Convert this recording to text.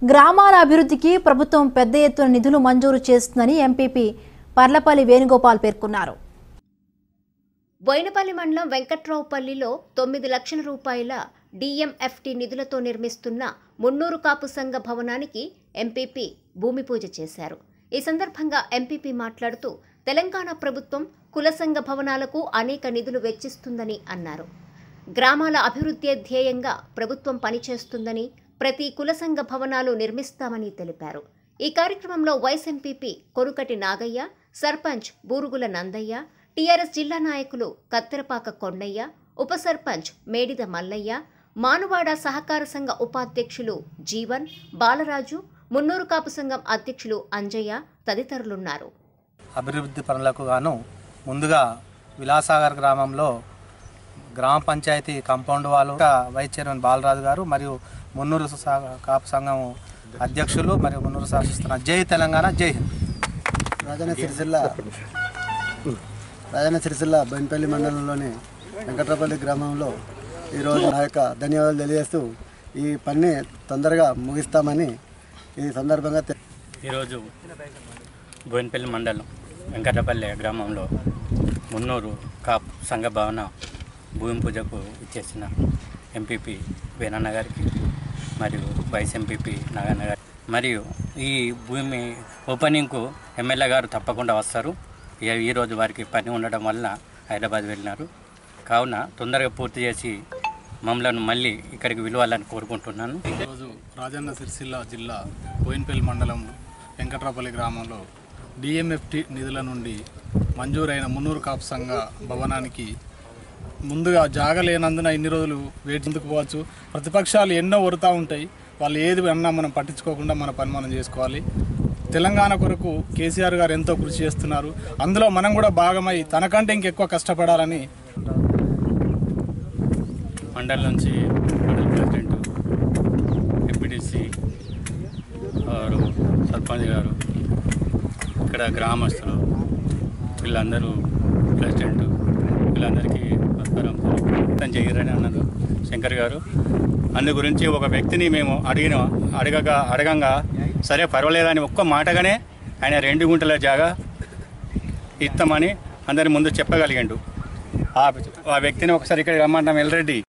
గ్రామాల అభివృద్ధికి ప్రభుత్వం పెద్ద ఎత్తున నిధులు మంజూరు చేస్తుందని ఎంపీపీ పర్లపల్లి వేణుగోపాల్ పేర్కొన్నారు బోయినపల్లి మండలం వెంకట్రావుపల్లిలో తొమ్మిది లక్షల రూపాయల డిఎంఎఫ్టి నిధులతో నిర్మిస్తున్న మున్నూరు కాపు సంఘ భవనానికి ఎంపీపీ భూమి పూజ చేశారు ఈ సందర్భంగా ఎంపీపీ మాట్లాడుతూ తెలంగాణ ప్రభుత్వం కుల సంఘ భవనాలకు అనేక నిధులు వెచ్చిస్తుందని అన్నారు గ్రామాల అభివృద్ధి ధ్యేయంగా ప్రభుత్వం పనిచేస్తుందని ప్రతి కుల సంఘ భవనాలు నిర్మిస్తామని తెలిపారు ఈ కార్యక్రమంలో vice MPP Korukati Nagaiah sarpanch Burugula Nandaiah TRS జిల్లా నాయకులు కత్తెరపాక కొండయ్య ఉప సర్పంచ్ మేడిద మల్లయ్య మానువాడ సహకార సంఘ ఉపాధ్యక్షులు జీవన్ బాలరాజు మున్నూరు కాపు సంఘం అధ్యక్షులు అంజయ్య తదితరులున్నారు అభివృద్ధి పనులకు గాను ముందుగా విలాసాగర్ గ్రామంలో గ్రామ పంచాయతీ కాంపౌండ్ వాళ్ళు వైస్ చైర్మన్ బాలరాజు గారు మరియు మున్నూరు సా- కాపు సంఘం అధ్యక్షులు మరియు మున్నూరు శాసిస్తున్న జై తెలంగాణ జై హింద్ రాజన్న సిరిసిల్ల రాజన్న సిరిసిల్ల బెన్పల్లి మండలంలోని వెంకట్రపల్లి గ్రామంలో ఈరోజు నా యొక్క ధన్యవాదాలు తెలియజేస్తూ ఈ పని తొందరగా ముగిస్తామని ఈ సందర్భంగా తె- ఈరోజు బోయినపల్లి మండలం వెంకటపల్లి గ్రామంలో మున్నూరు కాప్ సంఘ భవన భూమి పూజకు ఇచ్చేసిన ఎంపీపీ వేణన్న గారికి మరియు వైస్ ఎంపీపీ నాగన్న గారి మరియు ఈ భూమి ఓపెనింగ్కు ఎమ్మెల్యే గారు తప్పకుండా వస్తారు ఈ- ఈరోజు వారికి పని ఉండడం వల్ల హైదరాబాద్ వెళ్ళినారు కావున తొందరగా పూర్తి చేసి మమ్మల్ని మళ్ళీ ఇక్కడికి విలువాలని కోరుకుంటున్నాను ఈరోజు రాజన్న సిరిసిల్ల జిల్లా బోయిన్పల్లి మండలం వెంకట్రాపల్లి గ్రామంలో డిఎంఎఫ్టి నిధుల నుండి మంజూరైన మున్నూరు కాపు సంఘ భవనానికి ముందుగా జాగ లేనందున ఇన్ని రోజులు వేచి ముందుకు పోవచ్చు ప్రతిపక్షాలు ఎన్నో వరుతా ఉంటాయి వాళ్ళు ఏది అన్నా మనం పట్టించుకోకుండా మన పని మనం చేసుకోవాలి తెలంగాణ కొరకు కేసీఆర్ గారు ఎంతో కృషి చేస్తున్నారు అందులో మనం కూడా భాగమై తనకంటే ఇంకెక్కువ కష్టపడాలని మండల్ నుంచి మండల్ ప్రెసిడెంట్ ఎంపీటీసీ వారు సర్పంచ్ గారు ఇక్కడ గ్రామస్తులు వీళ్ళందరూ ప్రెసిడెంట్ వీళ్ళందరికీ నమస్కారం మొత్తం చేయరని అన్నారు శంకర్ గారు అందు గురించి ఒక వ్యక్తిని మేము అడిగిన అడగగా అడగంగా సరే పర్వాలేదని ఒక్క మాటగానే ఆయన రెండు గుంటల జాగా ఇస్తామని అందరి ముందు చెప్పగలిగాడు ఆ ఆ వ్యక్తిని ఒకసారి ఇక్కడ రమ్మంటాం ఎల్రెడ్డి